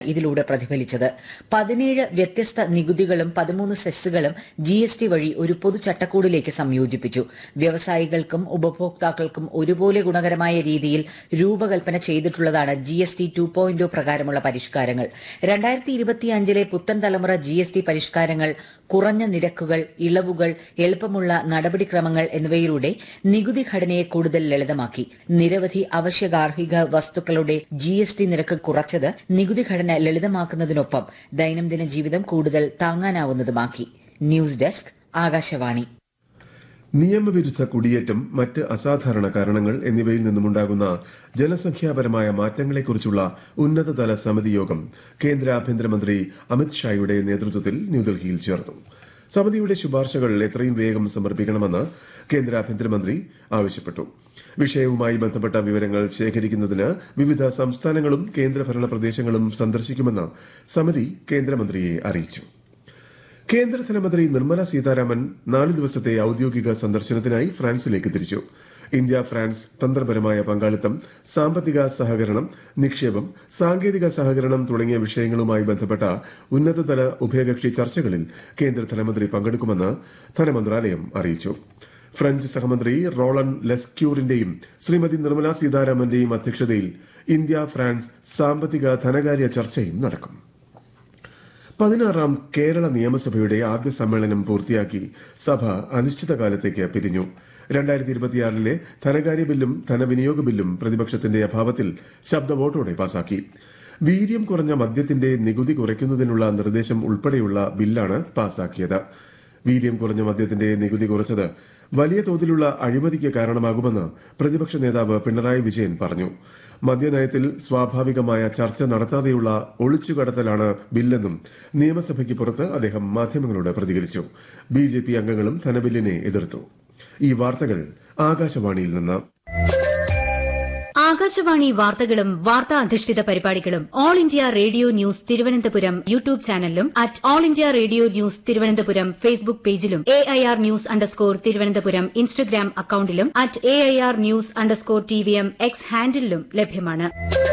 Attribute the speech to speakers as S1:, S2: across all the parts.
S1: ഇതിലൂടെ പ്രതിഫലിച്ചത് പതിനേഴ് വ്യത്യസ്ത നികുതികളും പതിമൂന്ന് സെസ്സുകളും ജി എസ് ടി വഴി ഒരു പൊതു ചട്ടക്കൂടിലേക്ക് സംയോജിപ്പിച്ചു വ്യവസായികൾക്കും ഉപഭോക്താക്കൾക്കും ഒരുപോലെ ഗുണകരമായ രീതിയിൽ രൂപകൽപ്പന ചെയ്തിട്ടുള്ളതാണ് G S T two point പ്രകാരമുള്ള പരിഷ്കാരങ്ങൾ രണ്ടായിരത്തി ഇരുപത്തിയഞ്ചിലെ പുത്തൻ തലമുറ ജി എസ് ടി പരിഷ്കാരങ്ങൾ കുറഞ്ഞ നിരക്കുകൾ ഇളവുകൾ എളുപ്പമുള്ള നടപടിക്രമങ്ങൾ എന്നിവയിലൂടെ നികുതി ഘടനയെ കൂടുതൽ ലളിതമാക്കി നിരവധി അവശ്യ ഗാർഹിക വസ്തുക്കളുടെ ജി എസ് ടി നിരക്ക് കുറച്ചത് നികുതി ഘടന ലളിതമാക്കുന്നതിനൊപ്പം ദൈനംദിന ജീവിതം കൂടുതൽ താങ്ങാനാവുന്നതുമാക്കി ന്യൂസ് ഡെസ്ക് ആകാശവാണി
S2: നിയമവിരുദ്ധ കുടിയേറ്റം മറ്റ് അസാധാരണ കാരണങ്ങൾ എന്നിവയിൽ നിന്നുമുണ്ടാകുന്ന ജനസംഖ്യാപരമായ മാറ്റങ്ങളെക്കുറിച്ചുള്ള ഉന്നതതല സമിതി യോഗം കേന്ദ്ര ആഭ്യന്തരമന്ത്രി അമിത് ഷായുടെ നേതൃത്വത്തിൽ ന്യൂഡൽഹിയിൽ ചേർന്നു സമിതിയുടെ ശുപാർശകൾ എത്രയും വേഗം സമർപ്പിക്കണമെന്ന് കേന്ദ്ര ആഭ്യന്തരമന്ത്രി ആവശ്യപ്പെട്ടു വിഷയവുമായി ബന്ധപ്പെട്ട വിവരങ്ങൾ ശേഖരിക്കുന്നതിന് വിവിധ സംസ്ഥാനങ്ങളും കേന്ദ്രഭരണ പ്രദേശങ്ങളും സന്ദർശിക്കുമെന്ന് സമിതി കേന്ദ്രമന്ത്രിയെ അറിയിച്ചു കേന്ദ്ര ധനമന്ത്രി നിർമ്മല സീതാരാമൻ നാല് ദിവസത്തെ ഔദ്യോഗിക സന്ദർശനത്തിനായി ഫ്രാൻസിലേക്ക് തിരിച്ചു ഇന്ത്യ ഫ്രാൻസ് തന്ത്രപരമായ പങ്കാളിത്തം സാമ്പത്തിക സഹകരണം നിക്ഷേപം സാങ്കേതിക സഹകരണം തുടങ്ങിയ വിഷയങ്ങളുമായി ബന്ധപ്പെട്ട ഉന്നതതല ഉഭയകക്ഷി ചർച്ചകളിൽ കേന്ദ്ര ധനമന്ത്രി പങ്കെടുക്കുമെന്ന് ധനമന്ത്രാലയം അറിയിച്ചു ഫ്രഞ്ച് സഹമന്ത്രി റോളൻ ലെസ്ക്യൂറിന്റെയും ശ്രീമതി നിർമ്മല സീതാരാമന്റെയും അധ്യക്ഷതയിൽ ഇന്ത്യ ഫ്രാൻസ് സാമ്പത്തിക ധനകാര്യ ചർച്ചയും നടക്കും പതിനാറാം കേരള നിയമസഭയുടെ ആദ്യ സമ്മേളനം പൂർത്തിയാക്കി സഭ അനിശ്ചിതകാലത്തേക്ക് പിരിഞ്ഞു രണ്ടായിരത്തി ഇരുപത്തിയാറിലെ ധനകാര്യ ബില്ലും ധനവിനിയോഗ ബില്ലും പ്രതിപക്ഷത്തിന്റെ അഭാവത്തിൽ ശബ്ദ വോട്ടോടെ പാസാക്കി വീര്യം കുറഞ്ഞ മദ്യത്തിന്റെ നികുതി കുറയ്ക്കുന്നതിനുള്ള നിർദ്ദേശം ഉൾപ്പെടെയുള്ള ബില്ലാണ് പാസാക്കിയത് വീര്യം കുറഞ്ഞ മദ്യത്തിന്റെ നികുതി കുറച്ചത് വലിയ തോതിലുള്ള അഴിമതിക്ക് കാരണമാകുമെന്ന് പ്രതിപക്ഷ നേതാവ് പിണറായി വിജയൻ പറഞ്ഞു മദ്യനയത്തിൽ സ്വാഭാവികമായ ചർച്ച നടത്താതെയുള്ള ഒളിച്ചുകടത്തലാണ് ബില്ലെന്നും നിയമസഭയ്ക്ക് പുറത്ത് അദ്ദേഹം മാധ്യമങ്ങളോട് പ്രതികരിച്ചു ബി ജെ പി അംഗങ്ങളും ധനബില്ലിനെ എതിർത്തു ഈ വാർത്തകൾ ആകാശവാണിയിൽ നിന്ന്
S3: ആകാശവാണി വാർത്തകളും വാർത്താ അധിഷ്ഠിത പരിപാടികളും all India radio news Thiruvananthapuram YouTube ചാനലിലും at all India radio news Thiruvananthapuram Facebook പേജിലും A I R news underscore Thiruvananthapuram Instagram അക്കൌണ്ടിലും at A I R news underscore T V M X ഹാൻഡിലും ലഭ്യമാണ്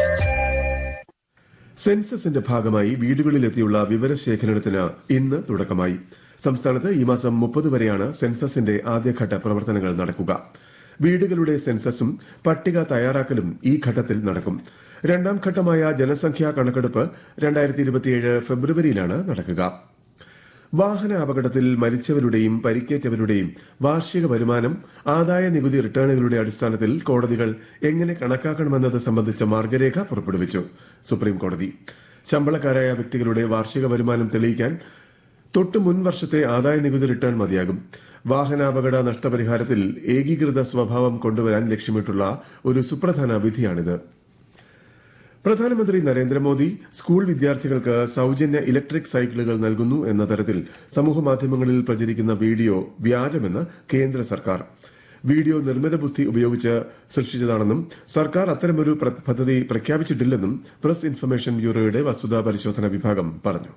S2: സെൻസസിന്റെ ഭാഗമായി വീടുകളിലെത്തിയുള്ള വിവരശേഖരണത്തിന് ഇന്ന് തുടക്കമായി സംസ്ഥാനത്ത് ഈ മാസം മുപ്പത് വരെയാണ് സെൻസസിന്റെ ആദ്യഘട്ട പ്രവർത്തനങ്ങൾ നടക്കുക വീടുകളുടെ സെൻസസും പട്ടിക തയ്യാറാക്കലും ഈ ഘട്ടത്തിൽ നടക്കും രണ്ടാം ഘട്ടമായ ജനസംഖ്യാ കണക്കെടുപ്പ് രണ്ടായിരത്തി ഇരുപത്തിയേഴ് ഫെബ്രുവരിയിലാണ് നടക്കുക വാഹന അപകടത്തിൽ മരിച്ചവരുടെയും പരിക്കേറ്റവരുടെയും വാർഷിക വരുമാനം ആദായ നികുതി റിട്ടേണുകളുടെ അടിസ്ഥാനത്തിൽ കോടതികൾ എങ്ങനെ കണക്കാക്കണമെന്നത് സംബന്ധിച്ച മാർഗരേഖ പുറപ്പെടുവിച്ചു സുപ്രീം കോടതി ശമ്പളക്കാരായ വ്യക്തികളുടെ വാർഷിക വരുമാനം തെളിയിക്കാൻ തൊട്ടു മുൻ വർഷത്തെ ആദായ നികുതി റിട്ടേൺ മതിയാകും വാഹനാപകട നഷ്ടപരിഹാരത്തിൽ ഏകീകൃത സ്വഭാവം കൊണ്ടുവരാൻ ലക്ഷ്യമിട്ടുള്ള ഒരു സുപ്രധാന വിധിയാണിത് പ്രധാനമന്ത്രി നരേന്ദ്രമോദി സ്കൂൾ വിദ്യാർത്ഥികൾക്ക് സൌജന്യ ഇലക്ട്രിക് സൈക്കിളുകൾ നൽകുന്നു എന്ന തരത്തിൽ സമൂഹമാധ്യമങ്ങളിൽ പ്രചരിക്കുന്ന വീഡിയോ വ്യാജമെന്ന് കേന്ദ്ര സർക്കാർ വീഡിയോ നിർമ്മിത ബുദ്ധി ഉപയോഗിച്ച് സൃഷ്ടിച്ചതാണെന്നും സർക്കാർ അത്തരമൊരു പദ്ധതി പ്രഖ്യാപിച്ചിട്ടില്ലെന്നും പ്രസ് ഇൻഫർമേഷൻ ബ്യൂറോയുടെ വസ്തുതാ പരിശോധന വിഭാഗം പറഞ്ഞു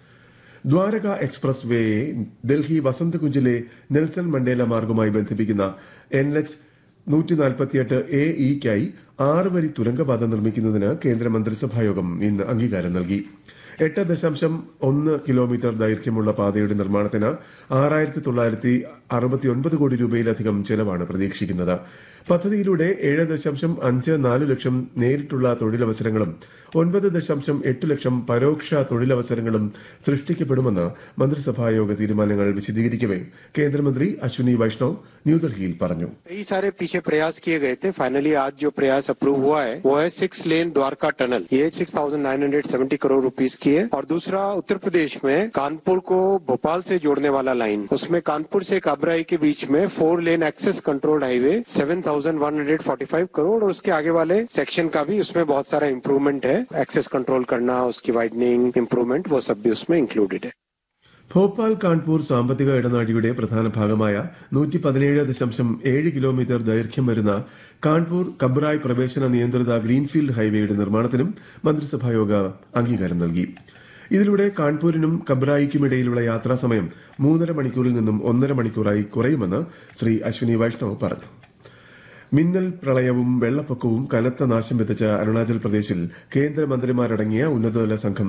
S2: ദ്വാരക എക്സ്പ്രസ് വേയെ ഡൽഹി വസന്തകുഞ്ചിലെ നെൽസൺ മണ്ടേല മാർഗവുമായി ബന്ധിപ്പിക്കുന്ന എൻ എച്ച് നൂറ്റി നാൽപ്പത്തിയെട്ട് എ ഇക്കായി ആറ് വരി തുരങ്കപാത നിർമ്മിക്കുന്നതിന് കേന്ദ്ര മന്ത്രിസഭായോഗം ഇന്ന് അംഗീകാരം നൽകി എട്ട് ദശാംശം ഒന്ന് കിലോമീറ്റർ ദൈർഘ്യമുള്ള പാതയുടെ നിർമ്മാണത്തിന് ആറായിരത്തി തൊള്ളായിരത്തി അറുപത്തിയൊൻപത് കോടി രൂപയിലധികം ചെലവാണ് പ്രതീക്ഷിക്കുന്നത് പദ്ധതിയിലൂടെ ഏഴ് ദശാംശം അഞ്ച് നാല് ലക്ഷം നേരിട്ടുള്ള തൊഴിലവസരങ്ങളും ഒൻപത് ദശാംശം എട്ട് ലക്ഷം പരോക്ഷ തൊഴിലവസരങ്ങളും സൃഷ്ടിക്കപ്പെടുമെന്ന് മന്ത്രിസഭായോഗ തീരുമാനങ്ങൾ വിശദീകരിക്കവേ കേന്ദ്രമന്ത്രി അശ്വിനി വൈഷ്ണവ് ന്യൂഡൽഹിയിൽ പറഞ്ഞു
S4: कई सारे पीछे प्रयास किए गए थे फाइनली आज जो प्रयास अप्रूव हुआ है वो है सिक्स लेन द्वारका टनल ये six thousand nine hundred seventy crore rupees की है और दूसरा उत्तर प्रदेश में कानपुर को भोपाल से जोड़ने वाला लाइन उसमें कानपुर से काबराई के बीच में four lane access controlled highway seven thousand one hundred forty five crore और उसके आगे वाले सेक्शन का भी उसमें बहुत सारा इम्प्रूवमेंट है एक्सेस कंट्रोल करना उसकी वाइडनिंग इम्प्रूवमेंट वो सब भी उसमें इंक्लूडेड है
S2: ഭോപ്പാൽ കാൺപൂർ സാമ്പത്തിക ഇടനാഴിയുടെ പ്രധാന ഭാഗമായ നൂറ്റി പതിനേഴ് ദശാംശം ഏഴ് കിലോമീറ്റർ ദൈർഘ്യം വരുന്ന കാൺപൂർ കബ്രായ് പ്രവേശന നിയന്ത്രിത ഗ്രീൻഫീൽഡ് ഹൈവേയുടെ നിർമ്മാണത്തിനും മന്ത്രിസഭായോഗ അംഗീകാരം നൽകി ഇതിലൂടെ കാൺപൂരിനും കബ്രായിക്കുമിടയിലുള്ള യാത്രാസമയം മൂന്നര മണിക്കൂറിൽ നിന്നും ഒന്നര മണിക്കൂറായി കുറയുമെന്ന് ശ്രീ അശ്വിനി വൈഷ്ണവ് പറഞ്ഞു മിന്നൽ പ്രളയവും വെള്ളപ്പൊക്കവും കനത്ത നാശം വിതച്ച അരുണാചൽ പ്രദേശിൽ കേന്ദ്രമന്ത്രിമാരടങ്ങിയ ഉന്നതതല സംഘം